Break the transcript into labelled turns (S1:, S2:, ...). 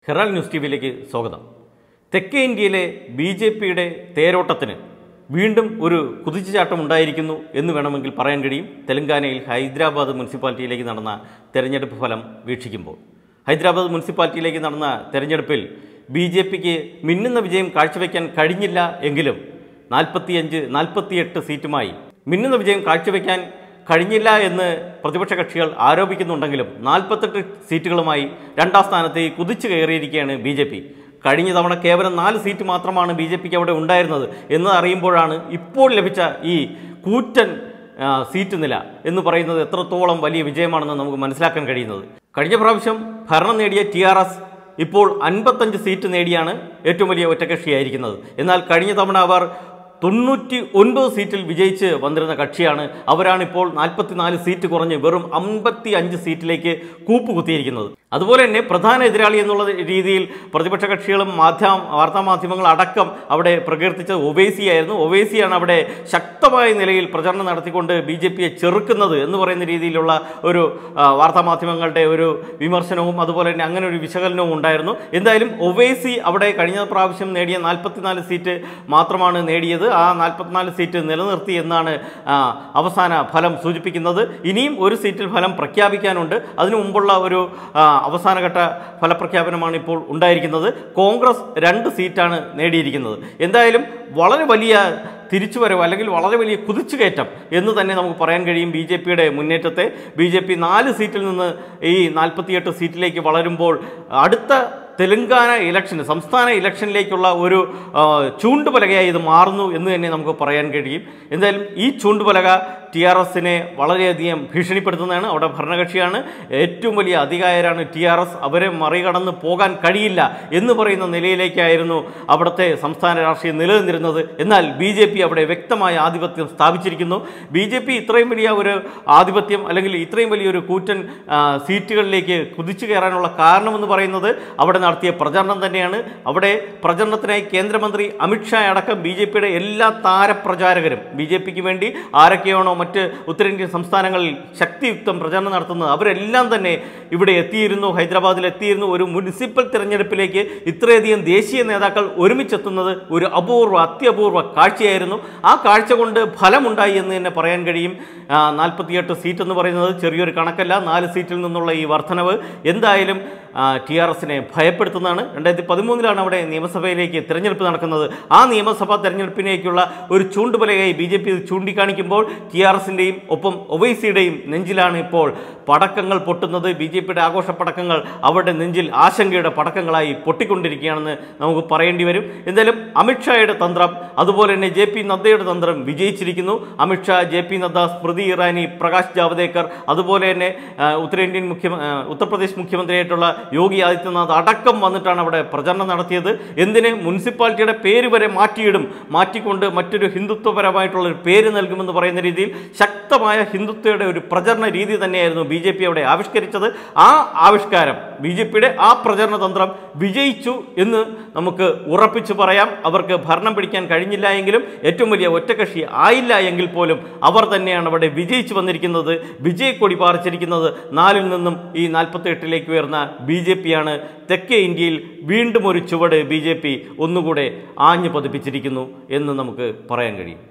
S1: Herald news T വിയിലേക്ക് സ്വാഗതം തെക്കേ ഇന്ത്യയിലെ ബി ജെ പിയുടെ തേരോട്ടത്തിന് വീണ്ടും ഒരു കുതിച്ചുചാട്ടം ഉണ്ടായിരിക്കുന്നു എന്ന് വേണമെങ്കിൽ പറയാൻ കഴിയും തെലങ്കാനയിൽ ഹൈദരാബാദ് മുനിസിപ്പാലിറ്റിയിലേക്ക് നടന്ന തെരഞ്ഞെടുപ്പ് ഫലം വീക്ഷിക്കുമ്പോൾ ഹൈദരാബാദ് മുനിസിപ്പാലിറ്റിയിലേക്ക് നടന്ന തെരഞ്ഞെടുപ്പിൽ ബി ജെ പിക്ക് മിന്നുന്ന വിജയം കാഴ്ചവെക്കാൻ കഴിഞ്ഞില്ല എങ്കിലും നാൽപ്പത്തിയഞ്ച് നാൽപ്പത്തിയെട്ട് സീറ്റുമായി മിന്നുന്ന വിജയം കാഴ്ചവെക്കാൻ കഴിഞ്ഞില്ല എന്ന് പ്രതിപക്ഷ കക്ഷികൾ ആരോപിക്കുന്നുണ്ടെങ്കിലും നാൽപ്പത്തെട്ട് സീറ്റുകളുമായി രണ്ടാം സ്ഥാനത്തേക്ക് കുതിച്ചു കയറിയിരിക്കുകയാണ് ബി ജെ പി കഴിഞ്ഞ തവണ കേവലം നാല് സീറ്റ് മാത്രമാണ് ബി ജെ പിക്ക് അവിടെ ഉണ്ടായിരുന്നത് എന്ന് അറിയുമ്പോഴാണ് ഇപ്പോൾ ലഭിച്ച ഈ കൂറ്റൻ ആ, സീറ്റ് നില എന്ന് പറയുന്നത് എത്രത്തോളം വലിയ വിജയമാണെന്ന് നമുക്ക് മനസ്സിലാക്കാൻ കഴിയുന്നത് കഴിഞ്ഞ പ്രാവശ്യം ഭരണം നേടിയ ടി ആർ എസ് ഇപ്പോൾ അൻപത്തഞ്ച് സീറ്റ് നേടിയാണ് ഏറ്റവും വലിയ ഒറ്റകക്ഷിയായിരിക്കുന്നത് എന്നാൽ കഴിഞ്ഞ തവണ അവർ തൊണ്ണൂറ്റി ഒൻപത് സീറ്റിൽ വിജയിച്ച് വന്നിരുന്ന കക്ഷിയാണ് അവരാണ് ഇപ്പോൾ നാൽപ്പത്തിനാല് സീറ്റ് കുറഞ്ഞ് വെറും അമ്പത്തി അഞ്ച് സീറ്റിലേക്ക് കൂപ്പ് കുത്തിയിരിക്കുന്നത് അതുപോലെ തന്നെ പ്രധാന എതിരാളി എന്നുള്ള രീതിയിൽ പ്രതിപക്ഷ കക്ഷികളും മാധ്യമ വാർത്താമാധ്യമങ്ങൾ അടക്കം അവിടെ പ്രകീർത്തിച്ചത് ഒവൈസിയായിരുന്നു ഒവൈസിയാണ് അവിടെ ശക്തമായ നിലയിൽ പ്രചരണം നടത്തിക്കൊണ്ട് ബി ജെ പിയെ ചെറുക്കുന്നത് എന്ന് പറയുന്ന രീതിയിലുള്ള ഒരു ആ, വാർത്താമാധ്യമങ്ങളുടെ ഒരു വിമർശനവും അതുപോലെ തന്നെ അങ്ങനെ ഒരു വിശകലനവും ഉണ്ടായിരുന്നു എന്തായാലും ഒവൈസി അവിടെ കഴിഞ്ഞ പ്രാവശ്യം നേടിയ നാൽപ്പത്തിനാല് സീറ്റ് മാത്രമാണ് നേടിയത് ആ നാൽപ്പത്തിനാല് സീറ്റ് നിലനിർത്തി എന്നാണ് ആ, അവസാന ഫലം സൂചിപ്പിക്കുന്നത് ഇനിയും ഒരു സീറ്റിൽ ഫലം പ്രഖ്യാപിക്കാനുണ്ട് അതിനു മുമ്പുള്ള ഒരു ആ, അവസാനഘട്ട ഫലപ്രഖ്യാപനമാണ് ഇപ്പോൾ ഉണ്ടായിരിക്കുന്നത് കോൺഗ്രസ് രണ്ട് സീറ്റാണ് നേടിയിരിക്കുന്നത് എന്തായാലും വളരെ വലിയ തിരിച്ചുവരവ് അല്ലെങ്കിൽ വളരെ വലിയ കുതിച്ചുകയറ്റം എന്ന് തന്നെ നമുക്ക് പറയാൻ കഴിയും ബി ജെ പിയുടെ മുന്നേറ്റത്തെ ബി ജെ പി നാല് സീറ്റിൽ നിന്ന് ഈ നാൽപ്പത്തിയെട്ട് സീറ്റിലേക്ക് വളരുമ്പോൾ അടുത്ത തെലങ്കാന ഇലക്ഷന് സംസ്ഥാന ഇലക്ഷനിലേക്കുള്ള ഒരു ആ, ചൂണ്ടുപലകയായി ഇത് മാറുന്നു എന്ന് തന്നെ നമുക്ക് പറയാൻ കഴിയും എന്തായാലും ഈ ചൂണ്ടുപലക ടി ആർ എസിനെ വളരെയധികം ഭീഷണിപ്പെടുത്തുന്നതാണ് അവിടെ ഭരണകക്ഷിയാണ് ഏറ്റവും വലിയ അധികായരാണ് ടി ആർ എസ് അവരെ മറികടന്ന് പോകാൻ കഴിയില്ല എന്ന് പറയുന്ന നിലയിലേക്കായിരുന്നു അവിടുത്തെ സംസ്ഥാന രാഷ്ട്രീയം നിലനിന്നിരുന്നത് എന്നാൽ ബി ജെ പി അവിടെ വ്യക്തമായ ആധിപത്യം സ്ഥാപിച്ചിരിക്കുന്നു ബി ജെ പി ഇത്രയും വലിയ ഒരു ആധിപത്യം അല്ലെങ്കിൽ ഇത്രയും വലിയൊരു കൂറ്റൻ ആ, സീറ്റുകളിലേക്ക് കുതിച്ചു കയറാനുള്ള കാരണമെന്ന് പറയുന്നത് അവിടെ നടത്തിയ പ്രചരണം തന്നെയാണ് അവിടെ പ്രചരണത്തിനായി കേന്ദ്രമന്ത്രി അമിത്ഷാ അടക്കം ബി ജെ പിയുടെ എല്ലാ താരപ്രചാരകരും ബി ജെ പിക്ക് വേണ്ടി ആരൊക്കെയാണോ മറ്റ് ഉത്തരേന്ത്യൻ സംസ്ഥാനങ്ങളിൽ ശക്തിയുക്തം പ്രചരണം നടത്തുന്നത് അവരെല്ലാം തന്നെ ഇവിടെ എത്തിയിരുന്നു ഹൈദരാബാദിൽ എത്തിയിരുന്നു ഒരു മുനിസിപ്പൽ തിരഞ്ഞെടുപ്പിലേക്ക് ഇത്രയധികം ദേശീയ നേതാക്കൾ ഒരുമിച്ചെത്തുന്നത് ഒരു അപൂർവ അത്യപൂർവ കാഴ്ചയായിരുന്നു ആ കാഴ്ച കൊണ്ട് ഫലമുണ്ടായി എന്ന് തന്നെ പറയാൻ കഴിയും നാൽപ്പത്തിയെട്ട് സീറ്റ് എന്ന് പറയുന്നത് ചെറിയൊരു കണക്കല്ല നാല് സീറ്റിൽ നിന്നുള്ള ഈ വർധനവ് എന്തായാലും ടി ആർ എസിനെ ഭയപ്പെടുത്തുന്നതാണ് രണ്ടായിരത്തി പതിമൂന്നിലാണ് അവിടെ നിയമസഭയിലേക്ക് തിരഞ്ഞെടുപ്പ് നടക്കുന്നത് ആ നിയമസഭാ തെരഞ്ഞെടുപ്പിലേക്കുള്ള ഒരു ചൂണ്ടുപലകയായി ബി ജെ പി ചൂണ്ടിക്കാണിക്കുമ്പോൾ ടി ആർ എസിൻ്റെയും ഒപ്പം ഒവൈസിയുടെയും നെഞ്ചിലാണ് ഇപ്പോൾ പടക്കങ്ങൾ പൊട്ടുന്നത് ബി ജെ പിയുടെ ആഘോഷ പടക്കങ്ങൾ അവരുടെ നെഞ്ചിൽ ആശങ്കയുടെ പടക്കങ്ങളായി പൊട്ടിക്കൊണ്ടിരിക്കുകയാണെന്ന് നമുക്ക് പറയേണ്ടി വരും എന്തായാലും അമിത്ഷായുടെ തന്ത്രം അതുപോലെ തന്നെ ജെ പി നദ്ദയുടെ തന്ത്രം വിജയിച്ചിരിക്കുന്നു അമിത്ഷാ ജെ പി നദ്ദ സ്മൃതി ഇറാനി പ്രകാശ് ജാവദേക്കർ അതുപോലെ തന്നെ ആ, ഉത്തരേന്ത്യൻ മുഖ്യ ആ, ഉത്തർപ്രദേശ് മുഖ്യമന്ത്രിയായിട്ടുള്ള യോഗി ആദിത്യനാഥ് അടക്കം വന്നിട്ടാണ് അവിടെ പ്രചരണം നടത്തിയത് എന്തിന് മുനിസിപ്പാലിറ്റിയുടെ പേര് വരെ മാറ്റിയിടും മാറ്റിക്കൊണ്ട് മറ്റൊരു ഹിന്ദുത്വപരമായിട്ടുള്ള ഒരു പേര് നൽകുമെന്ന് പറയുന്ന രീതിയിൽ ശക്തമായ ഹിന്ദുത്വയുടെ ഒരു പ്രചരണ രീതി തന്നെയായിരുന്നു ബി ജെ പി അവിടെ ആവിഷ്കരിച്ചത് ആ ആവിഷ്കാരം ബി ജെ പിയുടെ ആ പ്രചരണ തന്ത്രം വിജയിച്ചു എന്ന് നമുക്ക് ഉറപ്പിച്ചു പറയാം അവർക്ക് ഭരണം പിടിക്കാൻ കഴിഞ്ഞില്ല എങ്കിലും ഏറ്റവും വലിയ ഒറ്റക്കക്ഷി ആയില്ല എങ്കിൽ പോലും അവർ തന്നെയാണ് അവിടെ വിജയിച്ചു വന്നിരിക്കുന്നത് വിജയക്കൊടി പാറിച്ചിരിക്കുന്നത് നാലിൽ നിന്നും ഈ നാൽപ്പത്തി എട്ടിലേക്ക് ഉയർന്ന ബി ജെ പിയാണ് തെക്കേ ഇന്ത്യയിൽ വീണ്ടും ഒരു ചുവട് ബി ജെ പി ഒന്നുകൂടെ ആഞ്ഞു പതിപ്പിച്ചിരിക്കുന്നു എന്ന് നമുക്ക് പറയാൻ കഴിയും